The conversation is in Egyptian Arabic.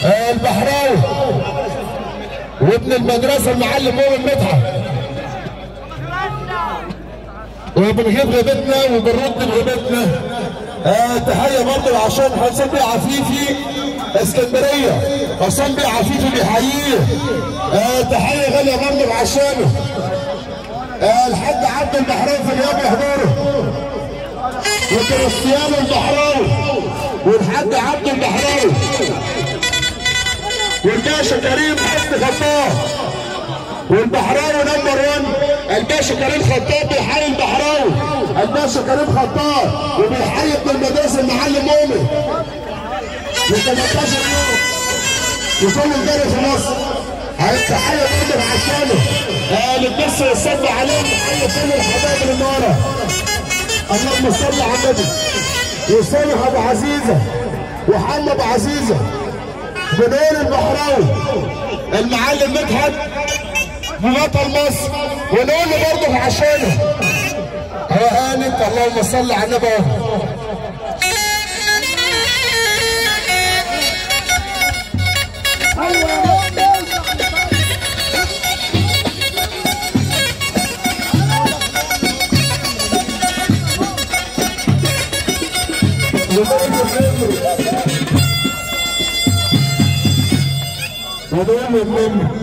آه، البحراوي وابن المدرسه المعلم مؤمن مدحت وبنجيب غيبتنا وبنرد غيبتنا آه تحيه برضه عشان حسام بيه عفيفي اسكندريه حسام بيه عفيفي بيحييه آه تحيه غاليه برضه عشانه آه الحاج عبد البحراوي في اليوم يحضره وكريستيانو البحراوي والحاج عبد البحراوي والباشا كريم حسن خطاب والبحراوي نمبر 1 الباشا كريم خطاب بيحيي البحراوي الباشا كريم خطاب وبيحيي ابن المدرسه المعلم مؤمن من 18 يوم وكل مدرس في مصر عايز تحيه برضه عشانه آه للناس اللي صب عليهم تحيه كل الحبايب اللي ورا اللهم صل على النبي وصالح ابو عزيزه وحمد ابو عزيزه بنور البحراوي المعلم مدحت بطل مصر ونقول له برضه عشانه هو قالت اللهم صل على النبي اهو ونقول له